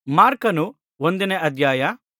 ಮಾರ್ಕನು ಒಂದನೇ ಅಧ್ಯಾಯ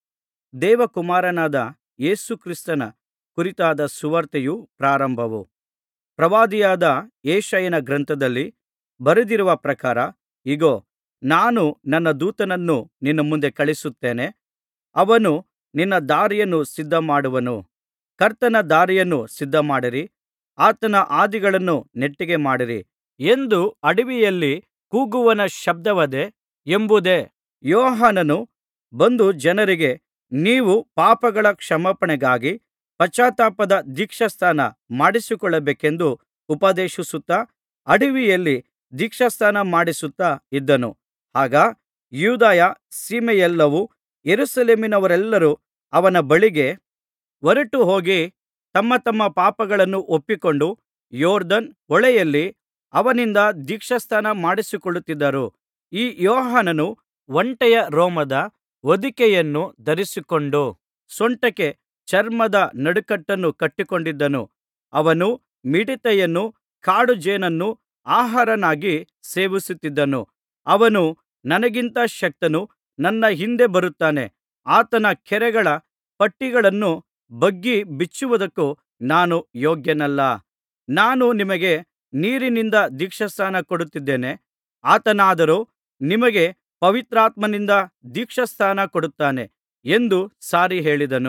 ದೇವಕುಮಾರನಾದ ಯೇಸು ಕ್ರಿಸ್ತನ ಕುರಿತಾದ ಸುವಾರ್ತೆಯು ಪ್ರಾರಂಭವು ಪ್ರವಾದಿಯಾದ ಯೆಶಾಯನ ಗ್ರಂಥದಲ್ಲಿ ಬರೆದಿರುವ ಪ್ರಕಾರ ಇಗೋ ನಾನು ನನ್ನ ದೂತನನ್ನು ನಿನ್ನ ಮುಂದೆ ಕಳುಹಿಸುತ್ತೇನೆ ಅವನು ನಿನ್ನ ದಾರಿಯನ್ನು ಸಿದ್ಧಮಾಡುವನು ಕರ್ತನ ದಾರಿಯನ್ನು ಸಿದ್ಧಮಾಡಿರಿ ಆತನ ಹಾದಿಗಳನ್ನು ನೆಟ್ಟಗೆ ಮಾಡಿರಿ ಎಂದು ಅಡವಿಯಲ್ಲಿ ಕೂಗುವವನ ಶಬ್ದವದೆ ಎಂಬುದೇ ಯೋಹಾನನು ಬಂದು ಜನರಿಗೆ ನೀವು ಪಾಪಗಳ ಕ್ಷಮಾಪಣೆಗಾಗಿ ಪಶ್ಚಾತ್ತಾಪದ ದೀಕ್ಷಾಸ್ನಾನ ಮಾಡಿಸಿಕೊಳ್ಳಬೇಕೆಂದು ಉಪದೇಶಿಸುತ್ತಾ ಅಡವಿಯಲ್ಲಿ ದೀಕ್ಷಾಸ್ನಾನ ಮಾಡಿಸುತ್ತಾ ಇದ್ದನು ಆಗ ಯೂದಾಯ ಸೀಮೆಯೆಲ್ಲವೂ ಯೆರೂಸಲೇಮಿನವರೆಲ್ಲರೂ ಅವನ ಬಳಿಗೆ ಹೊರಟುಹೋಗಿ ತಮ್ಮ ತಮ್ಮ ಪಾಪಗಳನ್ನು ಒಪ್ಪಿಕೊಂಡು ಯೊರ್ದನ್ ಹೊಳೆಯಲ್ಲಿ ಅವನಿಂದ ದೀಕ್ಷಾಸ್ನಾನ ಮಾಡಿಸಿಕೊಳ್ಳುತ್ತಿದ್ದರು ಈ ಯೋಹಾನನು ಒಂಟೆಯ ರೋಮದ ಹೊದಿಕೆಯನ್ನು ಧರಿಸಿಕೊಂಡು ಸೊಂಟಕ್ಕೆ ಚರ್ಮದ ನಡುಕಟ್ಟನ್ನು ಕಟ್ಟಿಕೊಂಡಿದ್ದನು ಅವನು ಮಿಡತೆಯನ್ನೂ ಕಾಡುಜೇನನ್ನೂ ಆಹಾರವನ್ನಾಗಿ ಸೇವಿಸುತ್ತಿದ್ದನು ಅವನು ನನಗಿಂತ ಶಕ್ತನು ನನ್ನ ಹಿಂದೆ ಬರುತ್ತಾನೆ ಆತನ ಕೆರಗಳ ಪಟ್ಟಿಗಳನ್ನು ಬಗ್ಗಿ ಬಿಚ್ಚುವುದಕ್ಕೂ ನಾನು ಯೋಗ್ಯನಲ್ಲ ನಾನು ನಿಮಗೆ ನೀರಿನಿಂದ ದೀಕ್ಷಾಸ್ನಾನ ಕೊಡುತ್ತಿದ್ದೇನೆ ಆತನಾದರೋ ನಿಮಗೆ ಪವಿತ್ರಾತ್ಮನಿಂದ ದೀಕ್ಷಾಸ್ನಾನ ಕೊಡುತ್ತಾನೆ ಎಂದು ಸಾರಿ ಹೇಳಿದನು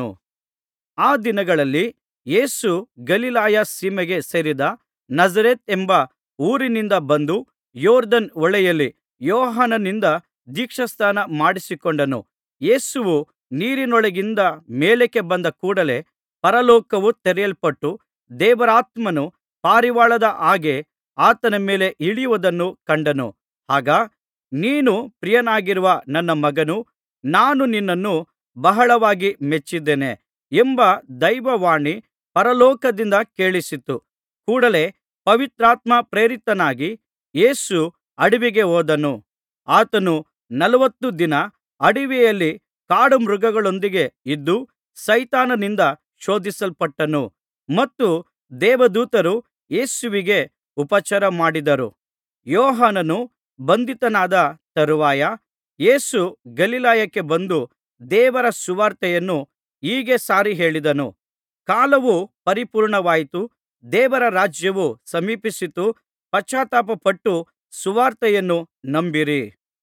ಆ ದಿನಗಳಲ್ಲಿ ಯೇಸು ಗಲಿಲಾಯ ಸೀಮೆಗೆ ಸೇರಿದ ನಜರೇತ್ ಎಂಬ ಊರಿನಿಂದ ಬಂದು ಯೊರ್ದನ್ ಹೊಳೆಯಲ್ಲಿ ಯೋಹಾನನಿಂದ ದೀಕ್ಷಾಸ್ನಾನ ಮಾಡಿಸಿಕೊಂಡನು ಯೇಸುವು ನೀರಿನೊಳಗಿಂದ ಮೇಲಕ್ಕೆ ಬಂದ ಕೂಡಲೆ ಪರಲೋಕವು ತೆರೆಯಲ್ಪಟ್ಟು ದೇವರಾತ್ಮನು ಪಾರಿವಾಳದ ಹಾಗೆ ಆತನ ಮೇಲೆ ಇಳಿಯುವುದನ್ನು ಕಂಡನು ಆಗ ನೀನು ಪ್ರಿಯನಾಗಿರುವ ನನ್ನ ಮಗನು ನಾನು ನಿನ್ನನ್ನು ಬಹಳವಾಗಿ ಮೆಚ್ಚಿದ್ದೇನೆ ಎಂಬ ದೈವವಾಣಿ ಪರಲೋಕದಿಂದ ಕೇಳಿಸಿತು ಕೂಡಲೆ ಪವಿತ್ರಾತ್ಮ ಪ್ರೇರಿತನಾಗಿ ಯೇಸು ಅಡವಿಗೆ ಹೋದನು ಆತನು ನಲವತ್ತು ದಿನ ಅಡವಿಯಲ್ಲಿ ಕಾಡುಮೃಗಗಳೊಂದಿಗೆ ಇದ್ದು ಸೈತಾನನಿಂದ ಶೋಧಿಸಲ್ಪಟ್ಟನು ಮತ್ತು ದೇವದೂತರು ಯೇಸುವಿಗೆ ಉಪಚಾರ ಮಾಡಿದರು ಯೋಹಾನನು ಬಂಧಿತನಾದ ತರುವಾಯ ಯೇಸು ಗಲಿಲಾಯಕ್ಕೆ ಬಂದು ದೇವರ ಸುವಾರ್ತೆಯನ್ನು ಹೀಗೆ ಸಾರಿ ಹೇಳಿದನು ಕಾಲವು ಪರಿಪೂರ್ಣವಾಯಿತು ದೇವರ ರಾಜ್ಯವು ಸಮೀಪಿಸಿತು ಪಶ್ಚಾತ್ತಾಪಪಟ್ಟು ಸುವಾರ್ತೆಯನ್ನು ನಂಬಿರಿ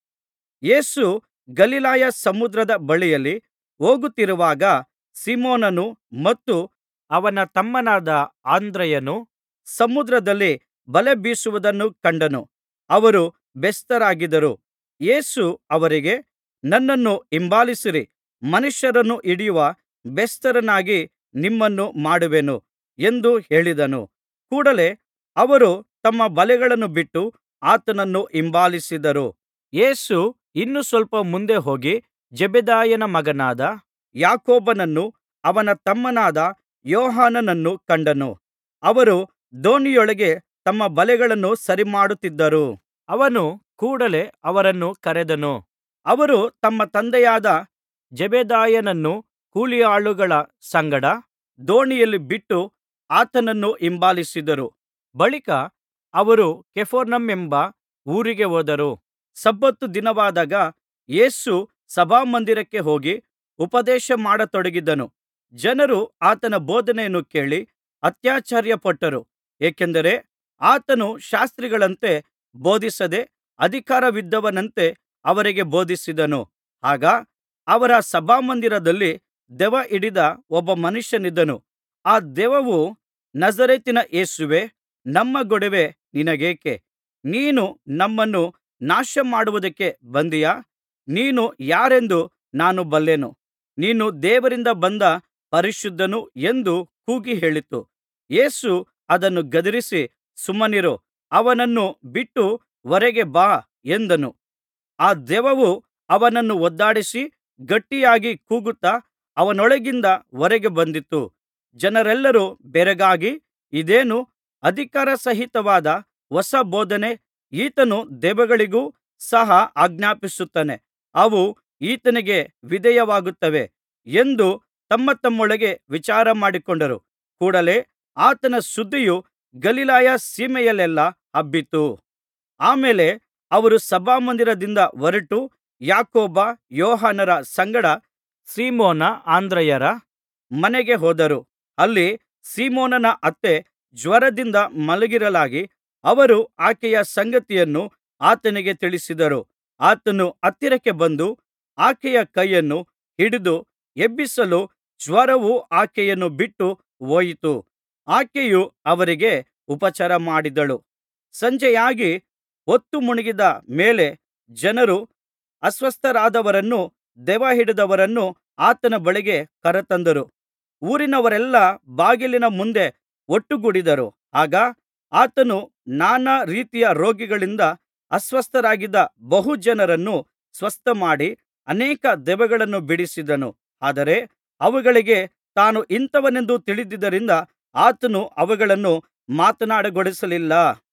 ಯೇಸು ಗಲಿಲಾಯ ಸಮುದ್ರದ ಬಳಿಯಲ್ಲಿ ಹೋಗುತ್ತಿರುವಾಗ ಸೀಮೋನನು ಮತ್ತು ಅವನ ತಮ್ಮನಾದ ಅಂದ್ರೆಯನು ಸಮುದ್ರದಲ್ಲಿ ಬಲೆ ಬೀಸುವುದನ್ನು ಕಂಡನು ಅವರು ಬೆಸ್ತರಾಗಿದ್ದರು ಯೇಸು ಅವರಿಗೆ ನನ್ನನ್ನು ಹಿಂಬಾಲಿಸಿರಿ ಮನುಷ್ಯರನ್ನು ಹಿಡಿಯುವ ಬೆಸ್ತರನ್ನಾಗಿ ನಿಮ್ಮನ್ನು ಮಾಡುವೆನು ಎಂದು ಹೇಳಿದನು ಕೂಡಲೆ ಅವರು ತಮ್ಮ ಬಲೆಗಳನ್ನು ಬಿಟ್ಟು ಆತನನ್ನು ಹಿಂಬಾಲಿಸಿದರು ಯೇಸು ಇನ್ನು ಸ್ವಲ್ಪ ಮುಂದೆ ಹೋಗಿ ಜೆಬೆದಾಯನ ಮಗನಾದ ಯಾಕೋಬನನ್ನೂ ಅವನ ತಮ್ಮನಾದ ಯೋಹಾನನನ್ನೂ ಕಂಡನು ಅವರು ದೋಣಿಯೊಳಗೆ ತಮ್ಮ ಬಲೆಗಳನ್ನು ಸರಿಮಾಡುತ್ತಿದ್ದರು ಅವನು ಕೂಡಲೆ ಅವರನ್ನು ಕರೆದನು ಅವರು ತಮ್ಮ ತಂದೆಯಾದ ಜೆಬೆದಾಯನನ್ನು ಕೂಲಿಯಾಳುಗಳ ಸಂಗಡ ದೋಣಿಯಲ್ಲಿ ಬಿಟ್ಟು ಆತನನ್ನು ಹಿಂಬಾಲಿಸಿದರು ಬಳಿಕ ಅವರು ಕಪೆರ್ನೌಮೆಂಬ ಊರಿಗೆ ಹೋದರು ಸಬ್ಬತ್ ದಿನವಾದಾಗ ಯೇಸು ಸಭಾಮಂದಿರಕ್ಕೆ ಹೋಗಿ ಉಪದೇಶ ಮಾಡತೊಡಗಿದನು ಜನರು ಆತನ ಬೋಧನೆಯನ್ನು ಕೇಳಿ ಅತ್ಯಾಶ್ಚರ್ಯಪಟ್ಟರು ಏಕೆಂದರೆ ಆತನು ಶಾಸ್ತ್ರಿಗಳಂತೆ ಬೋಧಿಸದೆ ಅಧಿಕಾರವಿದ್ದವನಂತೆ ಅವರಿಗೆ ಬೋಧಿಸಿದನು ಆಗ ಅವರ ಸಭಾಮಂದಿರದಲ್ಲಿ ದೆವ್ವ ಹಿಡಿದ ಒಬ್ಬ ಮನುಷ್ಯನಿದ್ದನು ಆ ದೆವ್ವವು ನಜರೇತಿನ ಯೇಸುವೇ ನಮ್ಮ ಗೊಡವೆ ನಿನಗೇಕೆ ನೀನು ನಮ್ಮನ್ನು ನಾಶಮಾಡುವುದಕ್ಕೆ ಬಂದೆಯಾ ನೀನು ಯಾರೆಂದು ನಾನು ಬಲ್ಲೆನು ನೀನು ದೇವರಿಂದ ಬಂದ ಪರಿಶುದ್ಧನು ಎಂದು ಕೂಗಿ ಹೇಳಿತು ಯೇಸು ಅದನ್ನು ಗದರಿಸಿ ಸುಮ್ಮನಿರು ಅವನನ್ನು ಬಿಟ್ಟು ಹೊರಗೆ ಬಾ ಎಂದನು ಆ ದೆವ್ವವು ಅವನನ್ನು ಒದ್ದಾಡಿಸಿ ಗಟ್ಟಿಯಾಗಿ ಕೂಗುತ್ತಾ ಅವನೊಳಗಿಂದ ಹೊರಗೆ ಬಂದಿತು ಜನರೆಲ್ಲರೂ ಬೆರಗಾಗಿ ಇದೇನು ಅಧಿಕಾರಸಹಿತವಾದ ಹೊಸ ಬೋಧನೆ ಈತನು ದೆವ್ವಗಳಿಗೂ ಸಹ ಆಜ್ಞಾಪಿಸುತ್ತಾನೆ ಅವು ಈತನಿಗೆ ವಿಧೇಯವಾಗುತ್ತವೆ ಎಂದು ತಮ್ಮತಮ್ಮೊಳಗೆ ವಿಚಾರಮಾಡಿಕೊಂಡರು ಕೂಡಲೆ ಆತನ ಸುದ್ದಿಯು ಗಲಿಲಾಯ ಸೀಮೆಯಲ್ಲೆಲ್ಲಾ ಹಬ್ಬಿತು ಆಮೇಲೆ ಅವರು ಸಭಾಮಂದಿರದಿಂದ ಹೊರಟು ಯಾಕೋಬ ಯೋಹಾನರ ಸಂಗಡ ಸೀಮೋನ ಅಂದ್ರೆಯರ ಮನೆಗೆ ಹೋದರು ಅಲ್ಲಿ ಸೀಮೋನನ ಅತ್ತೆ ಜ್ವರದಿಂದ ಮಲಗಿರಲಾಗಿ ಅವರು ಆಕೆಯ ಸಂಗತಿಯನ್ನು ಆತನಿಗೆ ತಿಳಿಸಿದರು ಆತನು ಹತ್ತಿರಕ್ಕೆ ಬಂದು ಆಕೆಯ ಕೈಯನ್ನು ಹಿಡಿದು ಎಬ್ಬಿಸಲು ಜ್ವರವು ಆಕೆಯನ್ನು ಬಿಟ್ಟು ಹೋಯಿತು ಆಕೆಯು ಅವರಿಗೆ ಉಪಚಾರ ಮಾಡಿದಳು ಸಂಜೆಯಾಗಿ ಹೊತ್ತು ಮುಳುಗಿದ ಮೇಲೆ ಜನರು ಅಸ್ವಸ್ಥರಾದವರನ್ನೂ ದೆವ್ವಹಿಡಿದವರನ್ನೂ ಆತನ ಬಳಿಗೆ ಕರತಂದರು ಊರಿನವರೆಲ್ಲಾ ಬಾಗಿಲಿನ ಮುಂದೆ ಒಟ್ಟುಗೂಡಿದರು ಆಗ ಆತನು ನಾನಾ ರೀತಿಯ ರೋಗಗಳಿಂದ ಅಸ್ವಸ್ಥರಾಗಿದ್ದ ಬಹು ಜನರನ್ನು ಸ್ವಸ್ಥಮಾಡಿ ಅನೇಕ ದೆವ್ವಗಳನ್ನು ಬಿಡಿಸಿದನು ಆದರೆ ಅವುಗಳಿಗೆ ತಾನು ಇಂಥವನೆಂದು ತಿಳಿದಿದ್ದರಿಂದ ಆತನು ಅವುಗಳನ್ನು ಮಾತನಾಡಗೊಡಿಸಲಿಲ್ಲ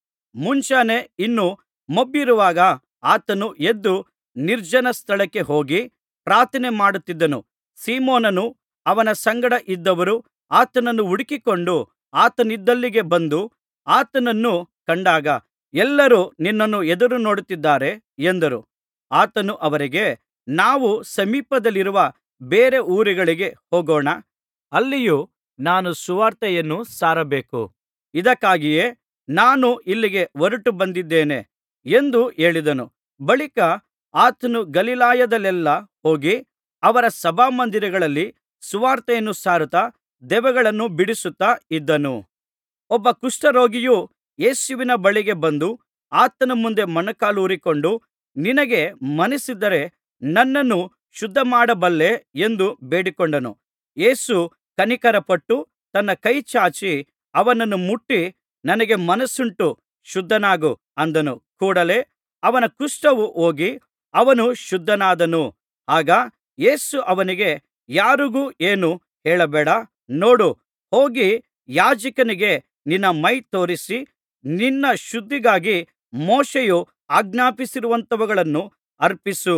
ಮುಂಜಾನೆ ಇನ್ನೂ ಮೊಬ್ಬಿರುವಾಗ ಆತನು ಎದ್ದು ನಿರ್ಜನ ಸ್ಥಳಕ್ಕೆ ಹೋಗಿ ಪ್ರಾರ್ಥನೆ ಮಾಡುತ್ತಿದ್ದನು ಸೀಮೋನನೂ ಅವನ ಸಂಗಡ ಇದ್ದವರೂ ಆತನನ್ನು ಹುಡುಕಿಕೊಂಡು ಆತನಿದ್ದಲ್ಲಿಗೆ ಬಂದು ಆತನನ್ನು ಕಂಡಾಗ ಎಲ್ಲರೂ ನಿನ್ನನ್ನು ಎದುರು ನೋಡುತ್ತಿದ್ದಾರೆ ಎಂದರು ಆತನು ಅವರಿಗೆ ನಾವು ಸಮೀಪದಲ್ಲಿರುವ ಬೇರೆ ಊರುಗಳಿಗೆ ಹೋಗೋಣ ಅಲ್ಲಿಯೂ ನಾನು ಸುವಾರ್ತೆಯನ್ನು ಸಾರಬೇಕು ಇದಕ್ಕಾಗಿಯೇ ನಾನು ಇಲ್ಲಿಗೆ ಹೊರಟು ಬಂದಿದ್ದೇನೆ ಎಂದು ಹೇಳಿದನು ಬಳಿಕ ಆತನು ಗಲಿಲಾಯದಲ್ಲೆಲ್ಲಾ ಹೋಗಿ ಅವರ ಸಭಾಮಂದಿರಗಳಲ್ಲಿ ಸುವಾರ್ತೆಯನ್ನು ಸಾರುತ್ತಾ ದೆವ್ವಗಳನ್ನು ಬಿಡಿಸುತ್ತಾ ಇದ್ದನು ಒಬ್ಬ ಕುಷ್ಠರೋಗಿಯು ಯೇಸುವಿನ ಬಳಿಗೆ ಬಂದು ಆತನ ಮುಂದೆ ಮೊಣಕಾಲೂರಿಕೊಂಡು ನಿನಗೆ ಮನಸ್ಸಿದ್ದರೆ ನನ್ನನ್ನು ಶುದ್ಧಮಾಡಬಲ್ಲೆ ಎಂದು ಬೇಡಿಕೊಂಡನು ಯೇಸು ಕನಿಕರಪಟ್ಟು ತನ್ನ ಕೈ ಚಾಚಿ ಅವನನ್ನು ಮುಟ್ಟಿ ನನಗೆ ಮನಸ್ಸುಂಟು ಶುದ್ಧನಾಗು ಅಂದನು ಕೂಡಲೇ ಅವನ ಕುಷ್ಠವು ಹೋಗಿ ಅವನು ಶುದ್ಧನಾದನು ಆಗ ಯೇಸು ಅವನಿಗೆ ಯಾರಿಗೂ ಏನೂ ಹೇಳಬೇಡ ನೋಡು ಹೋಗಿ ಯಾಜಕನಿಗೆ ನಿನ್ನ ಮೈ ತೋರಿಸಿ ನಿನ್ನ ಶುದ್ಧಿಗಾಗಿ ಮೋಶೆಯು ಆಜ್ಞಾಪಿಸಿರುವಂಥವುಗಳನ್ನು ಅರ್ಪಿಸು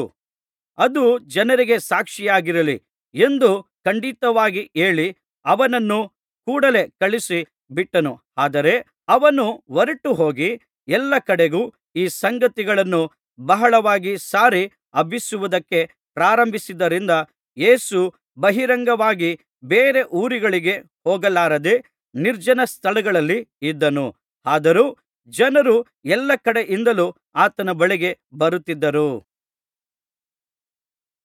ಅದು ಜನರಿಗೆ ಸಾಕ್ಷಿಯಾಗಿರಲಿ ಎಂದು ಖಂಡಿತವಾಗಿ ಹೇಳಿ ಅವನನ್ನು ಕೂಡಲೇ ಕಳುಹಿಸಿ ಬಿಟ್ಟನು ಆದರೆ ಅವನು ಹೊರಟು ಹೋಗಿ ಎಲ್ಲಾ ಕಡೆಗೂ ಈ ಸಂಗತಿಗಳನ್ನು ಬಹಳವಾಗಿ ಸಾರಿ ಹಬ್ಬಿಸುವುದಕ್ಕೆ ಪ್ರಾರಂಭಿಸಿದ್ದರಿಂದ ಯೇಸು ಬಹಿರಂಗವಾಗಿ ಬೇರೆ ಊರುಗಳಿಗೆ ಹೋಗಲಾರದೆ ನಿರ್ಜನ ಸ್ಥಳಗಳಲ್ಲಿ ಇದ್ದನು ಆದರೂ ಜನರು ಎಲ್ಲಾ ಕಡೆಯಿಂದಲೂ ಆತನ ಬಳಿಗೆ ಬರುತ್ತಿದ್ದರು